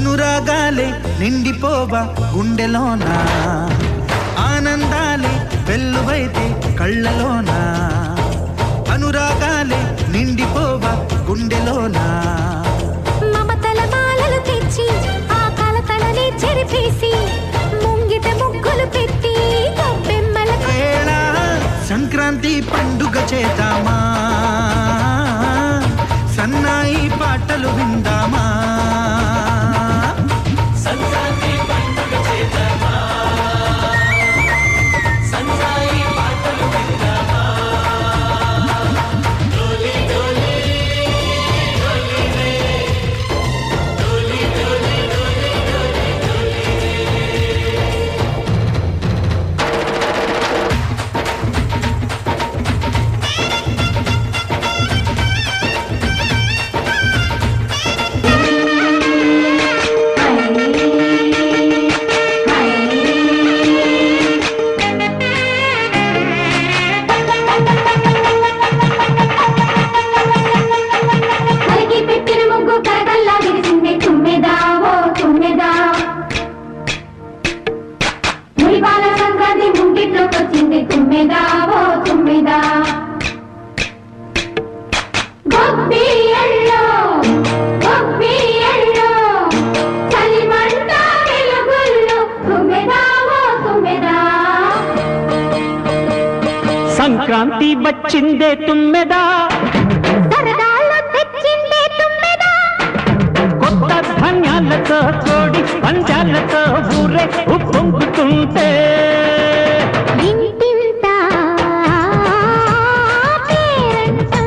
అనురాగాలే నిండిపోవా గుండెలోనా ఆనందాలే వెల్లువైతే కళ్ళలోనా అనురాగాలే నిండిపోవా గుండెలోనా మమతల మాలలు తెచ్చి ఆ కలతలని చెరిపేసి ముంగిట ముగ్గులు పెట్టి గొబ్బెమ్మల వేళ సంక్రాంతి పండుగ చేద్దామా సన్నాయి పాటలు విందామా కలిగి పెట్టిన ముగ్గు కరగల్లా విరిసింది తుమ్మెదా ఓ తుమ్మెదా మురిపాల సంక్రాంతి ముంగిట్లోకి వచ్చింది తుమ్మెదా ఓ తుమ్మెదా గొప్పి ఎల్లో గొప్పి ఎల్లో చలిమంట వెలుగుల్లో తుమ్మెదా ఓ తుమ్మెదా సంక్రాంతి వచ్చిందే తుమ్మెదా సరదాలు తెచ్చిందే తుమ్మెదా కొత్త ధాన్యాలతో కోడి పంజాలతో ఊరే ఉప్పొంగుతుంటే ఇంటింటా పేరంటం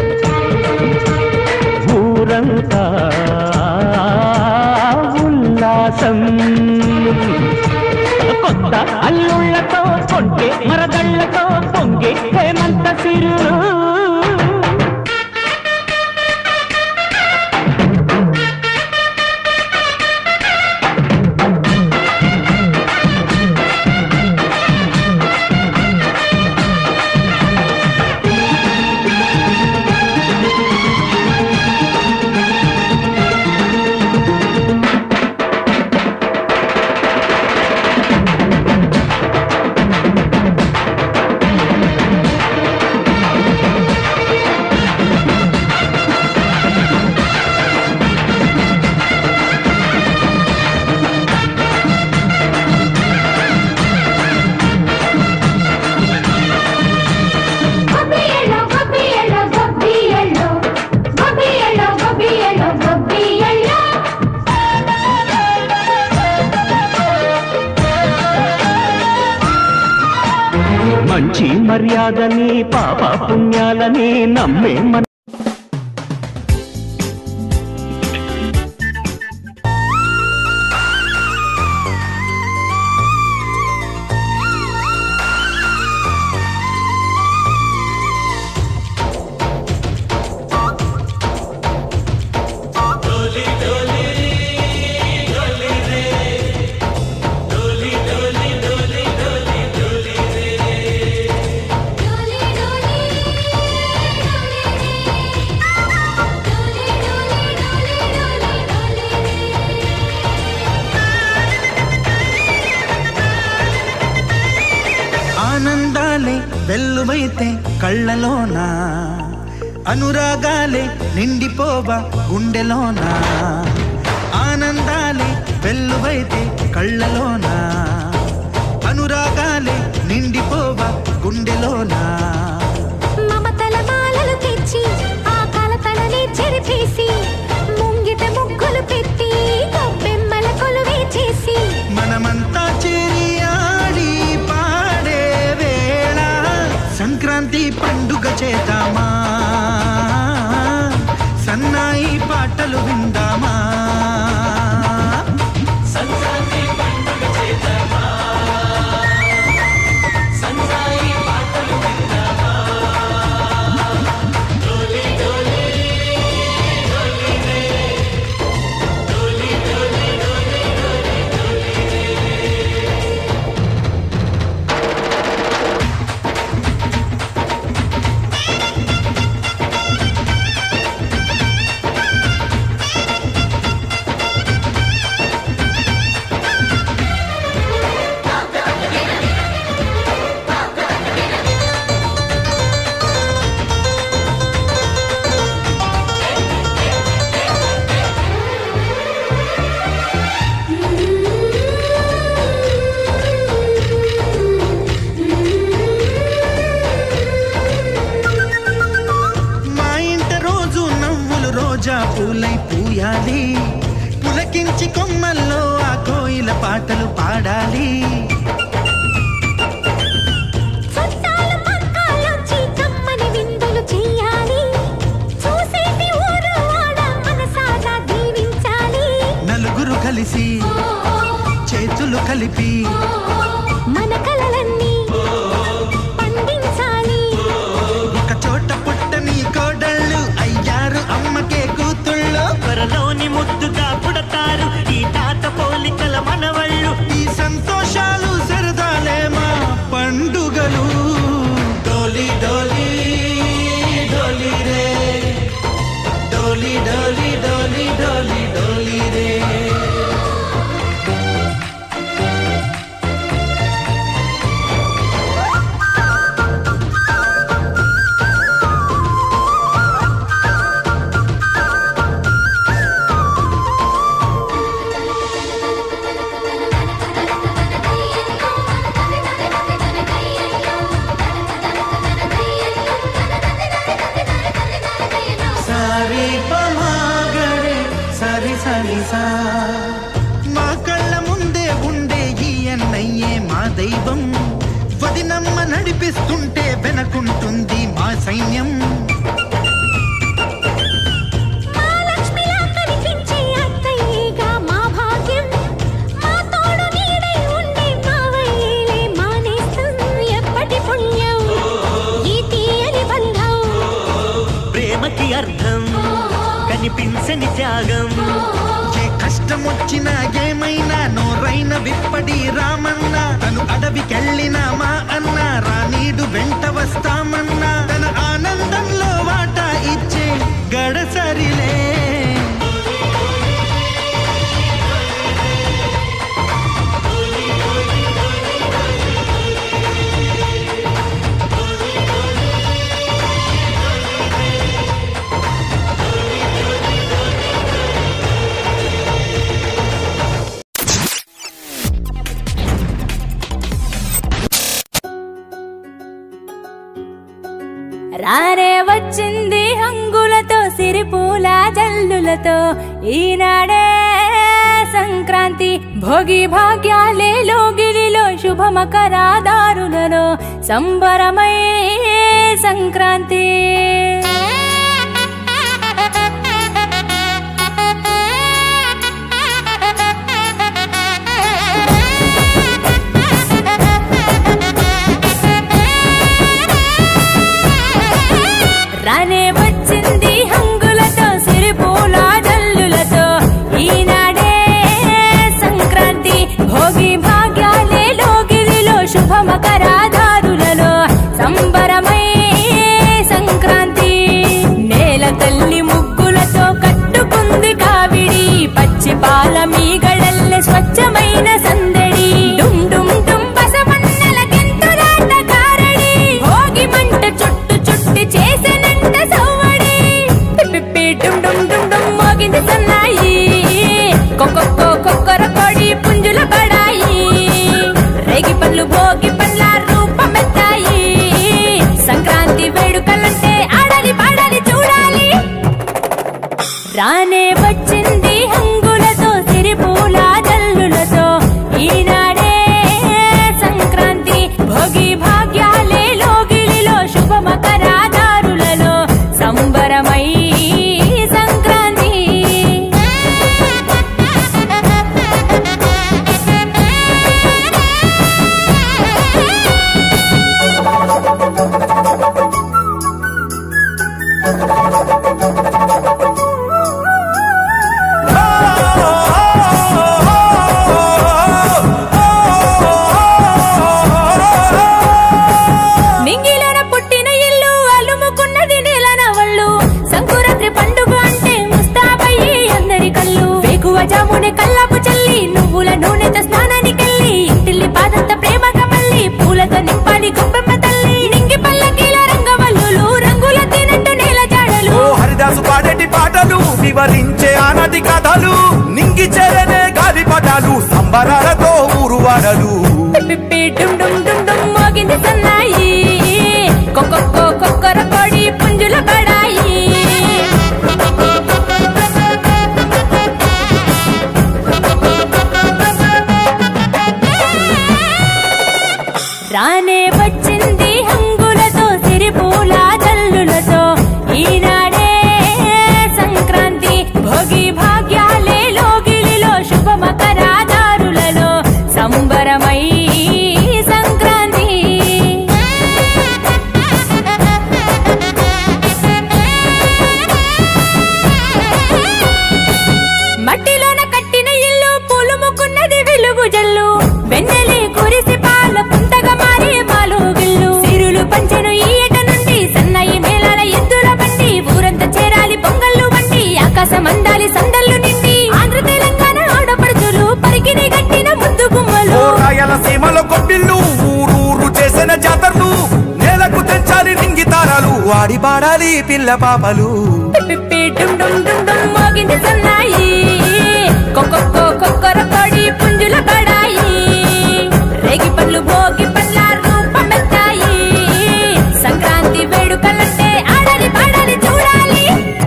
ఊరంతా ఉల్లాసం కొత్త అల్లుళ్ళతో కొంటే మరదళ్ళతో పొంగే హేమంత సిరులు గొబ్బి ఎల్లో గొబ్బి ఎల్లో గొబ్బి ఎల్లో గొబ్బి ఎల్లో గొబ్బి ఎల్లో గొబ్బి ఎల్లో మంచి మర్యాదని పాప పుణ్యాలని నమ్మే మన డోలి డోలి డోలి డోలి డోలి డోలి ఆనందాలే వెల్లువైతే కళ్ళలోనా అనురాగాలే నిండిపోవా గుండెలోనా ఆనందాలే వెల్లువైతే కళ్ళలోనా అనురాగాలే నిండిపోవా గుండెలోనా మమతల మాలలు తెచ్చి ఆ కలతలని చెరిపేసి ముంగిట ముగ్గులు పెట్టి గొబ్బెమ్మల కొలువే చేసి మనమంతా చేరి ఆడి పాడే వేళ సంక్రాంతి పండుగ చేద్దామా సన్నాయి పాటలు విందామా పూలై పూయాలి పులకించి కొమ్మల్లో ఆ కోయిల పాటలు పాడాలి చుట్టాలు పక్కాలొచ్చి కమ్మని విందులు చెయ్యాలి చూసేటి ఊరు వాడ మనసారా దీవించాలి నలుగురు కలిసి చేతులు కలిపి మన కలలన్నీ పండించాలి ఒక చోట పుట్టని కోడళ్ళు అయ్యారు అమ్మకే కూతుళ్ళు త్వరలోని ముద్దుగా పుడతారు ఈ తాత పోలికల మనవళ్ళు ఈ సంతోషాలు సరదాలే మా పండుగలు డోలి డోలి డోలి రే డోలి డోలి డోలి డోలి డోలి రే సారీ పమాగరే సరి సరి సా మా కళ్ళ ముందే ఉండే ఈ అన్నయ్యే మా దైవం వదినమ్మ నడిపిస్తుంటే వెనకుంటుంది మా సైన్యం మా లక్ష్మిలా కనిపించే అత్తయ్యేగా మా భాగ్యం మా తోడు నీడై ఉండే మా వయ్యేలే మా నేస్తం ఎప్పటి పుణ్యం ఈ తీయని బంధం ప్రేమకి అర్థం కనిపించని త్యాగం ఏ కష్టం వచ్చినా ఏమైనా నోరైన విప్పడి రామన్న తను అడవికెళ్ళిన మా అన్న రానీడు వెంట వస్తామన్నా తన ఆనందంలో వాటా ఇచ్చే గడసరిలే రానే వచ్చింది హంగులతో సిరిపూల జల్లులతో ఈనాడే సంక్రాంతి భోగి భాగ్యాలే లోగిలిలో శుభమకరాదారులలో సంబరమై సంక్రాంతి రానే వచ్చింది హంగులతో సిరిపూల జల్లులతో ఈనాడే సంక్రాంతి భోగి భాగ్యాలే లోగిలిలో శుభమకరాదారులలో సంబరమై సంక్రాంతి నేల తల్లి ముగ్గులతో కట్టుకుంది కావిడి పచ్చి పాల మీగడల్లె స్వచ్ఛమైన సందడి డుమ్ డుమ్ డుమ్ బసవన్నెల గెంతులాట కారడి భోగి మంట చుట్టు చుట్టి చేసెనంట సవ్వడి పిప్పి డుమ్ డుమ్ డుమ్ డుమ్ మోగింది సన్నాయి కొక్కొక్కో కొక్కర కొడి పుంజుల పడాయి రేగి పళ్ళు భోగి పళ్ళ రూపమెత్తాయి సంక్రాంతి వేడుకలంటే ఆడాలి పాడాలి చూడాలి రానే వచ్చింది హంగులతో సిరిపూల జల్లులతో ఈనాడే సంక్రాంతి భోగి భాగ్యాలే లోగిలిలో శుభమకరాదారులలో సంబరమై సంక్రాంతి మింగిలన పుట్టిన ఇల్లు అలుముకున్నది నేలన వళ్ళు సంకురాత్రి పండుగ అంటే ముస్తాబయ్యి అందరి కళ్ళు వేకువ జామునే కల్లాపు చల్లి నువ్వుల నూనెతో స్నానానికెళ్ళి ఇంటిల్లి పాదంత ప్రేమగా మళ్ళీ పూలతో నింపాలి గొప్పమ్మ తల్లి నింగి పల్లకీల రంగవల్లులు రంగుల తినట్టు నేల జాడలు ఓ హరిదాసు పాడేటి పాటలు వివరించే ఆనది కథలు నింగి చెరనే గాలిపటాలు సంబరాలతో ఊరువాడలు పిప్పి డుమ్ డుమ్ డుమ్ డుమ్ మోగింది సన్నాయి కొక్కొక్కో కొక్కర కొడి పుంజుల పడాయి రానే వచ్చింది హంగులతో సిరిపూల జల్లులతో ఈనాడే సంక్రాంతి భోగి భాగ్యాలే లోగిలిలో శుభ మకరాదారులలో సంబరమై సంక్రాంతి మట్టిలోన కట్టిన ఇల్లు పులుముకున్నది వెలుగు జల్లు వెన్నెలి కురిసి పాల పుంతగా మారి మాలు గిల్లు సిరులు పంచెను ఈ ఏట నుండి సన్నయి మేళాల ఎద్దుల బండి ఊరంతా చేరాలి పొంగళ్ళు వంటి ఆకాశం అందాలి సందళ్ళు నిండి ఆంధ్ర తెలంగాణ ఆడపడుచులు పరికిని గట్టిన ముద్దు గుమ్మలు ఓ రాయలసీమలో కొట్టిల్లు ఊరూరు చేసిన జాతరలు నేలకు తెంచాలి రింగి తారాలు ఆడి పాడాలి పిల్ల పాపలు పిప్పి డుమ్ డుమ్ డుమ్ డుమ్ మోగింది సన్నాయి కొక్కొక్కో కొక్కర కొడి పుంజుల పడాయి రేగి పళ్ళు భోగి పళ్ళ రూపమెత్తాయి సంక్రాంతి వేడుకలంటే ఆడాలి పాడాలి చూడాలి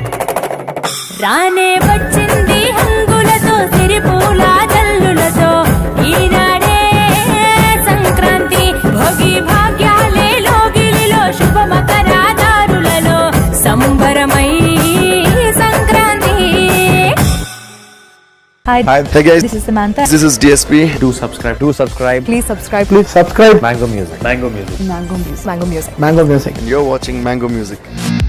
రానే వచ్చింది హంగులతో సిరిపూల జల్లులతో ఈనాడే సంక్రాంతి భోగి భాగ్యాలే లోగిలిలో శుభ మకరాదారులలో సంబరమై Sankranti Hi. Hi, hey guys. This is Samantha. This is DSP. Do subscribe. Do subscribe. Please subscribe. Please subscribe. Mango Music. Mango Music. Mango Music. Mango Music. Mango Music. You're watching Mango Music.